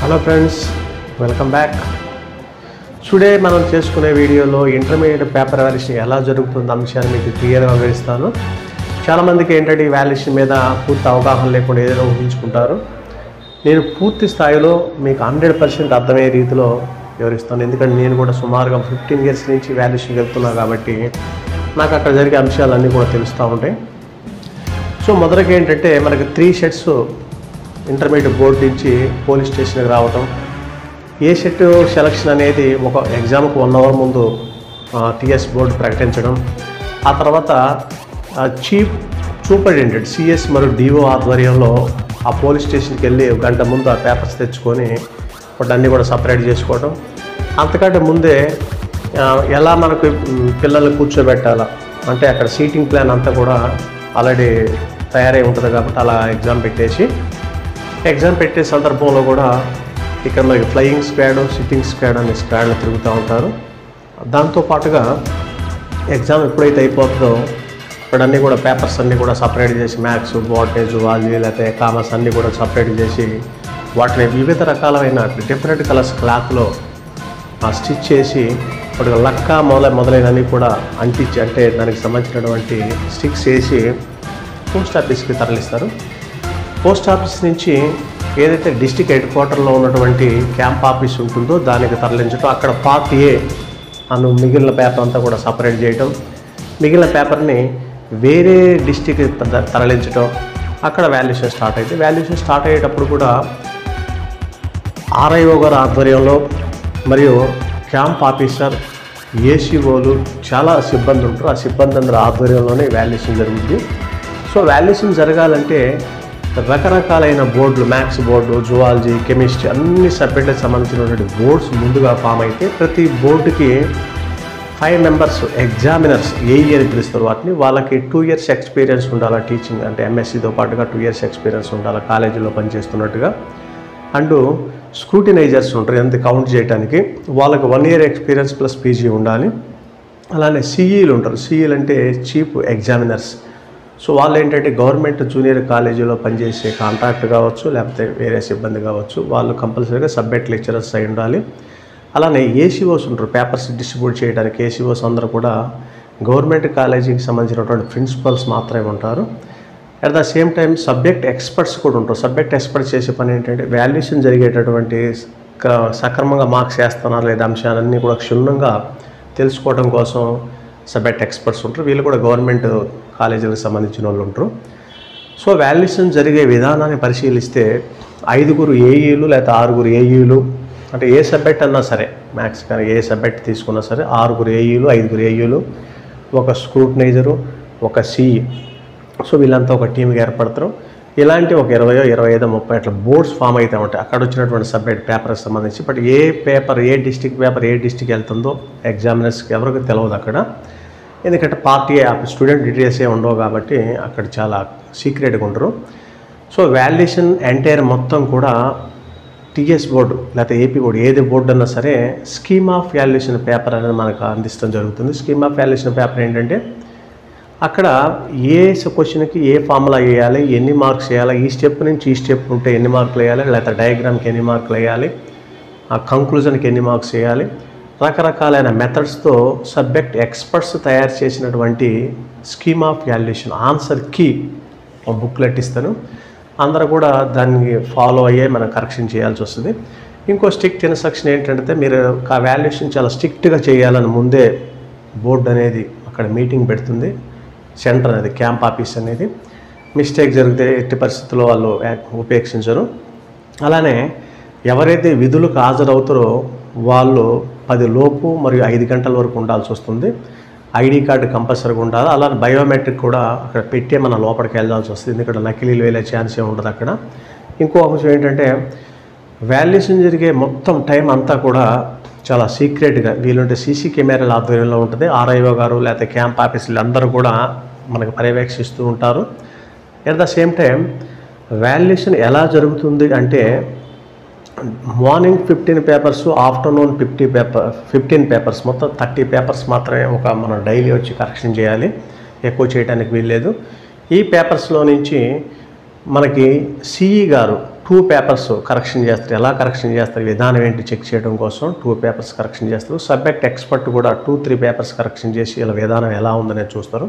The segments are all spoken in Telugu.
hello friends welcome back today మనం చేసుకునే వీడియోలో ఇంటర్మీడియట్ పేపర్ వాల్యుయేషన్ ఎలా జరుగుతుంది అంశాన్ని మీకు క్లియర్గా వివరిస్తాను చాలామందికి ఏంటంటే ఈ వాల్యుయేషన్ మీద పూర్తి అవగాహన లేకుండా ఏదైనా ఊహించుకుంటారు నేను పూర్తి స్థాయిలో మీకు హండ్రెడ్ పర్సెంట్ అర్థమయ్యే రీతిలో వివరిస్తాను ఎందుకంటే నేను కూడా సుమారుగా ఫిఫ్టీన్ ఇయర్స్ నుంచి వాల్యుయేషన్కి వెళ్తున్నా కాబట్టి నాకు అక్కడ జరిగే అంశాలన్నీ కూడా తెలుస్తూ ఉంటాయి సో మొదటిగా ఏంటంటే మనకి త్రీ షెట్స్ ఇంటర్మీడియట్ బోర్డు నుంచి పోలీస్ స్టేషన్కి రావటం ఏ షెట్ సెలక్షన్ అనేది ఒక ఎగ్జామ్కి వన్ అవర్ ముందు టిఎస్ బోర్డు ప్రకటించడం ఆ తర్వాత చీఫ్ సూపరింటెండెంట్ సిఎస్ మరియు డిఓ ఆధ్వర్యంలో ఆ పోలీస్ స్టేషన్కి వెళ్ళి ఒక గంట ముందు ఆ పేపర్స్ తెచ్చుకొని వాటన్నీ కూడా సపరేట్ చేసుకోవడం అంతకంటే ముందే ఆ, ఎలా మనకు మ్, పిల్లల్ని కూర్చోబెట్టాలా అంటే అక్కడ సీటింగ్ ప్లాన్ అంతా కూడా ఆల్రెడీ తయారై ఉంటుంది కాబట్టి అలా ఎగ్జామ్ పెట్టేసి ఎగ్జామ్ పెట్టే సందర్భంలో కూడా ఇక్కడ మనకి ఫ్లయింగ్ స్క్వాడ్ సిట్టింగ్ స్క్వాడ్ అనే స్క్వాడ్లు తిరుగుతూ ఉంటారు దాంతో పాటుగా ఎగ్జామ్ ఎప్పుడైతే అయిపోతుందో ఇప్పుడన్నీ కూడా పేపర్స్ అన్నీ కూడా సపరేట్ చేసి మ్యాథ్స్ బాటనీ జువాలజీ లేకపోతే కామర్స్ అన్నీ కూడా సపరేట్ చేసి వాటిని వివిధ రకాలైన డిఫరెంట్ కలర్స్ క్లాత్లో స్టిచ్ చేసి ఇప్పుడు లక్క మొదల మొదలైనవి కూడా అంటించి అంటే దానికి సంబంధించినటువంటి స్టిక్స్ వేసి పోస్ట్ ఆఫీస్కి తరలిస్తారు పోస్ట్ ఆఫీస్ నుంచి ఏదైతే డిస్టిక్ హెడ్ క్వార్టర్లో ఉన్నటువంటి క్యాంప్ ఆఫీస్ ఉంటుందో దానికి తరలించడం అక్కడ పార్ట్ ఏ అను మిగిలిన పేపర్ అంతా కూడా సపరేట్ చేయటం మిగిలిన పేపర్ని వేరే డిస్టిక్ తరలించడం అక్కడ వాల్యుయేషన్ స్టార్ట్ అయితే వాల్యుయేషన్ స్టార్ట్ అయ్యేటప్పుడు కూడా ఆర్ఐఓ గారి ఆధ్వర్యంలో మరియు క్యాంప్ ఆఫీసర్ ఏసీఓలు చాలా సిబ్బంది ఉంటారు ఆ సిబ్బంది అందరి ఆధ్వర్యంలోనే వాల్యుయేషన్ జరుగుతుంది సో వాల్యుయేషన్ జరగాలంటే రకరకాలైన బోర్డులు మ్యాథ్స్ బోర్డు జువాలజీ కెమిస్ట్రీ అన్ని సబ్జెక్టులకు సంబంధించినటువంటి బోర్డ్స్ ముందుగా ఫామ్ అయితే ప్రతి బోర్డుకి five members examiners a year పిలుస్తారు వాటిని వాళ్ళకి టూ ఇయర్స్ ఎక్స్పీరియన్స్ ఉండాలి టీచింగ్ అంటే ఎంఎస్సితో పాటుగా టూ ఇయర్స్ ఎక్స్పీరియన్స్ ఉండాలి కాలేజీలో పనిచేస్తున్నట్టుగా అండ్ స్క్రూటినైజర్స్ ఉంటారు ఎంత కౌంట్ చేయడానికి వాళ్ళకి one year experience plus PG ఉండాలి అలానే సిఈలు ఉంటారు సిఈలు అంటే చీఫ్ ఎగ్జామినర్స్ సో వాళ్ళు ఏంటంటే గవర్నమెంట్ జూనియర్ కాలేజీలో పనిచేసే కాంట్రాక్ట్ కావచ్చు లేకపోతే వేరే సిబ్బంది కావచ్చు వాళ్ళు కంపల్సరీగా సబ్జెక్ట్ లెక్చరర్స్ అయి ఉండాలి అలానే ఏసీఓస్ ఉంటారు పేపర్స్ డిస్ట్రిబ్యూట్ చేయడానికి ఏసీఓస్ అందరూ కూడా గవర్నమెంట్ కాలేజీకి సంబంధించినటువంటి ప్రిన్సిపల్స్ మాత్రమే ఉంటారు at the same time subject experts కూడా ఉంటారు సబ్జెక్ట్ ఎక్స్పర్ట్స్ చేసే పని ఏంటంటే వాల్యుయేషన్ జరిగేటటువంటి క- సక్రమంగా మార్క్స్ వేస్తున్నారు లేదా అంశాలన్నీ కూడా క్షుణ్ణంగా తెలుసుకోవడం కోసం సబ్జెక్ట్ ఎక్స్పర్ట్స్ ఉంటారు వీళ్ళు కూడా గవర్నమెంట్ కాలేజీలకు సంబంధించిన వాళ్ళు ఉంటారు సో వాల్యుయేషన్ జరిగే విధానాన్ని పరిశీలిస్తే ఐదుగురు ఏఈలు లేదా ఆరుగురు ఏఈలు అంటే ఏ సబ్జెక్ట్ అన్నా సరే మ్యాథ్స్ కానీ ఏ సబ్జెక్ట్ తీసుకున్నా సరే ఆరుగురు ఏఈలు ఐదుగురు ఏఈలు ఒక స్క్రూటనైజరు ఒక సిఈ సో వీళ్ళంతా ఒక టీంగా ఏర్పడతారు ఇలాంటి ఒక ఇరవయో ఇరవై ఐదో ముప్పై అట్లా బోర్డ్స్ ఫామ్ అయితే ఉంటాయి అక్కడ వచ్చినటువంటి సబ్జెక్ట్ పేపర్కి సంబంధించి బట్ ఏ పేపర్ ఏ డిస్టిక్ పేపర్ ఏ డిస్టిక్ వెళ్తుందో ఎగ్జామినర్స్కి ఎవరికి తెలియదు అక్కడ ఎందుకంటే పార్టీ స్టూడెంట్ డీటెయిల్స్ ఏ ఉండవు కాబట్టి అక్కడ చాలా సీక్రెట్గా ఉంటారు సో వాల్యుయేషన్ ఎంటైర్ మొత్తం కూడా టీఎస్ బోర్డు లేకపోతే ఏపీ బోర్డు ఏది బోర్డు అన్నా సరే స్కీమ్ ఆఫ్ వాల్యుయేషన్ పేపర్ అనేది మనకు అందిస్తాం జరుగుతుంది స్కీమ్ ఆఫ్ వాల్యుయేషన్ పేపర్ ఏంటంటే అక్కడ ఏ క్వశ్చన్కి ఏ ఫార్ములా వేయాలి ఎన్ని మార్క్స్ వేయాలి ఈ స్టెప్ నుంచి ఈ స్టెప్ ఉంటే ఎన్ని మార్కులు వేయాలి లేకపోతే డయాగ్రామ్కి ఎన్ని మార్కులు వేయాలి ఆ కంక్లూజన్కి ఎన్ని మార్క్స్ వేయాలి రకరకాలైన మెథడ్స్తో సబ్జెక్ట్ ఎక్స్పర్ట్స్ తయారు చేసినటువంటి scheme of valuation answer key ఒక బుక్లెట్ ఇస్తాను అందరూ కూడా దాన్ని ఫాలో అయ్యే మనం కరెక్షన్ చేయాల్సి వస్తుంది ఇంకో స్ట్రిక్ట్ ఇన్స్ట్రక్షన్ ఏంటంటే మీరు ఆ వాల్యుయేషన్ చాలా స్ట్రిక్ట్గా చేయాలని ముందే బోర్డు అనేది అక్కడ మీటింగ్ పెడుతుంది సెంటర్ అనేది క్యాంప్ ఆఫీస్ అనేది మిస్టేక్ జరిగితే ఎట్టి పరిస్థితుల్లో వాళ్ళు యా- ఉపేక్షించరు అలానే ఎవరైతే విధులకు హాజరవుతారో వాళ్ళు పది లోపు మరియు ఐదు గంటల వరకు ఉండాల్సి వస్తుంది ఐడి కార్డు కంపల్సరీగా ఉండాలి అలానే బయోమెట్రిక్ కూడా అక్కడ పెట్టే మన లోపలికి వెళ్ళాల్సి వస్తుంది ఎందుకంటే నకిలీలు వెళ్ళే ఛాన్స్ ఏ ఉండదు అక్కడ ఇంకో అంశం ఏంటంటే వాల్యుయేషన్ జరిగే మొత్తం టైం అంతా కూడా చాలా సీక్రెట్గా వీలుంటే సీసీ కెమెరాల ఆధ్వర్యంలో ఉంటుంది ఆర్ఐఓ గారు లేకపోతే క్యాంప్ ఆఫీసులు అందరూ కూడా మనకు పర్యవేక్షిస్తూ ఉంటారు at the same time valuation ఎలా జరుగుతుంది అంటే morning fifteen papers afternoon fifty paper fifteen papers మొత్తం థర్టీ పేపర్స్ మాత్రమే ఒక మనం డైలీ వచ్చి కరెక్షన్ చేయాలి ఎక్కువ చేయడానికి వీల్లేదు ఈ పేపర్స్లో నుంచి మనకి సిఈ గారు టూ పేపర్స్ కరెక్షన్ చేస్తారు ఎలా కరెక్షన్ చేస్తారు విధానం ఏంటి చెక్ చేయడం కోసం టూ పేపర్స్ కరెక్షన్ చేస్తారు సబ్జెక్ట్ ఎక్స్పర్ట్ కూడా టూ త్రీ పేపర్స్ కరెక్షన్ చేసి ఇలా విధానం ఎలా ఉందనేది చూస్తారు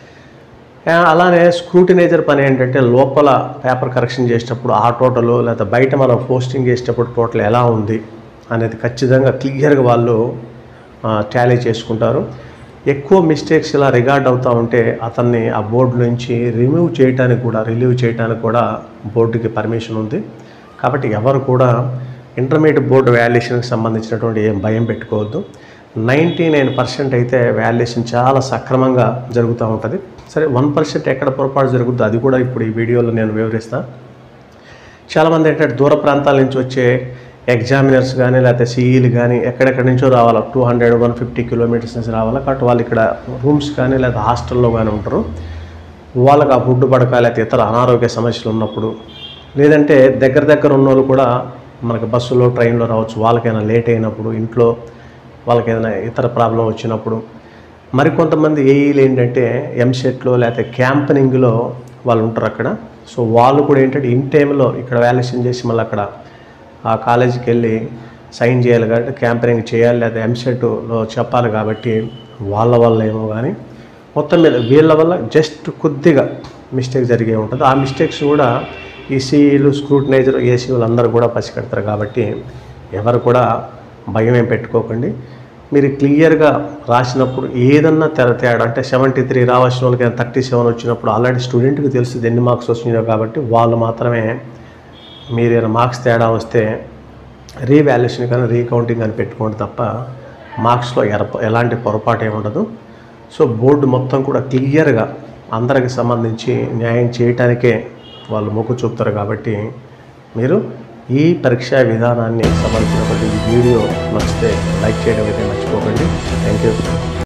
ఆ, అలానే స్క్రూటినైజర్ పని ఏంటంటే లోపల పేపర్ కరెక్షన్ చేసేటప్పుడు ఆ టోటల్ లేదా బయట మనం పోస్టింగ్ చేసేటప్పుడు టోటల్ ఎలా ఉంది అనేది ఖచ్చితంగా క్లియర్గా వాళ్ళు టాలీ చేసుకుంటారు ఎక్కువ మిస్టేక్స్ ఇలా రికార్డ్ అవుతూ ఉంటే అతన్ని ఆ బోర్డు నుంచి రిమూవ్ చేయడానికి కూడా రిలీవ్ చేయడానికి కూడా బోర్డుకి పర్మిషన్ ఉంది కాబట్టి ఎవరు కూడా ఇంటర్మీడియట్ బోర్డు వాల్యుయేషన్కి సంబంధించినటువంటి ఏం భయం పెట్టుకోవద్దు నైంటీ నైన్ పర్సెంట్ అయితే వాల్యుయేషన్ చాలా సక్రమంగా జరుగుతూ ఉంటుంది సరే వన్ పర్సెంట్ ఎక్కడ పొరపాటు జరుగుద్దో అది కూడా ఇప్పుడు ఈ వీడియోలో నేను వివరిస్తాను చాలామంది ఏంటంటే దూర ప్రాంతాల నుంచి వచ్చే ఎగ్జామినర్స్ కానీ లేకపోతే సిఈలు కానీ ఎక్కడెక్కడి నుంచో రావాలా two hundred one fifty kilometres నుంచి రావాలా కాబట్టి వాళ్ళు ఇక్కడ రూమ్స్ కానీ లేదా హాస్టల్లో కానీ ఉంటారు వాళ్ళకి ఆ ఫుడ్ పడక లేకపోతే ఇతర అనారోగ్య సమస్యలు ఉన్నప్పుడు లేదంటే దగ్గర దగ్గర ఉన్న వాళ్ళు కూడా మనకి బస్సులో ట్రైన్లో రావచ్చు వాళ్ళకైనా లేట్ అయినప్పుడు ఇంట్లో వాళ్ళకి ఏదైనా ఇతర ప్రాబ్లం వచ్చినప్పుడు మరికొంతమంది ఏఈలు ఏంటంటే ఎంసెట్లో లేకపోతే క్యాంపనింగ్లో వాళ్ళు ఉంటారు అక్కడ సో వాళ్ళు కూడా ఏంటంటే ఇన్ టైంలో ఇక్కడ వాల్యుయేషన్ చేసి మళ్ళీ అక్కడ ఆ కాలేజీకి వెళ్ళి సైన్ చేయాలి కాబట్టి క్యాంపనింగ్ చేయాలి లేదా ఎంసెట్లో చెప్పాలి కాబట్టి వాళ్ళ వల్ల ఏమో కానీ మొత్తం మీద వీళ్ళ వల్ల జస్ట్ కొద్దిగా మిస్టేక్ జరిగే ఉంటుంది ఆ మిస్టేక్స్ కూడా ఈ సిఈలు స్క్రూటినైజర్ ఏసీ వాళ్ళందరూ కూడా పసిగడతారు కాబట్టి ఎవరు కూడా భయం ఏం పెట్టుకోకండి మీరు క్లియర్గా రాసినప్పుడు ఏదన్నా తెర తేడా అంటే సెవెంటీ త్రీ రావాల్సిన వాళ్ళకి థర్టీ సెవెన్ వచ్చినప్పుడు ఆల్రెడీ స్టూడెంట్కి తెలుస్తుంది ఎన్ని మార్క్స్ వచ్చినాయో కాబట్టి వాళ్ళు మాత్రమే మీరు ఏమైనా మార్క్స్ తేడా వస్తే రీవాల్యుయేషన్ కానీ రీకౌంటింగ్ అని పెట్టుకోండి తప్ప మార్క్స్లో ఎరప ఎలాంటి పొరపాటు ఏమి ఉండదు సో బోర్డు మొత్తం కూడా క్లియర్గా అందరికి సంబంధించి న్యాయం చేయటానికే వాళ్ళు మొగ్గు చూపుతారు కాబట్టి మీరు ఈ పరీక్షా విధానాన్ని సంబంధించినటువంటి ఈ వీడియో నచ్చితే లైక్ చేయడం అయితే మర్చిపోకండి థ్యాంక్ యూ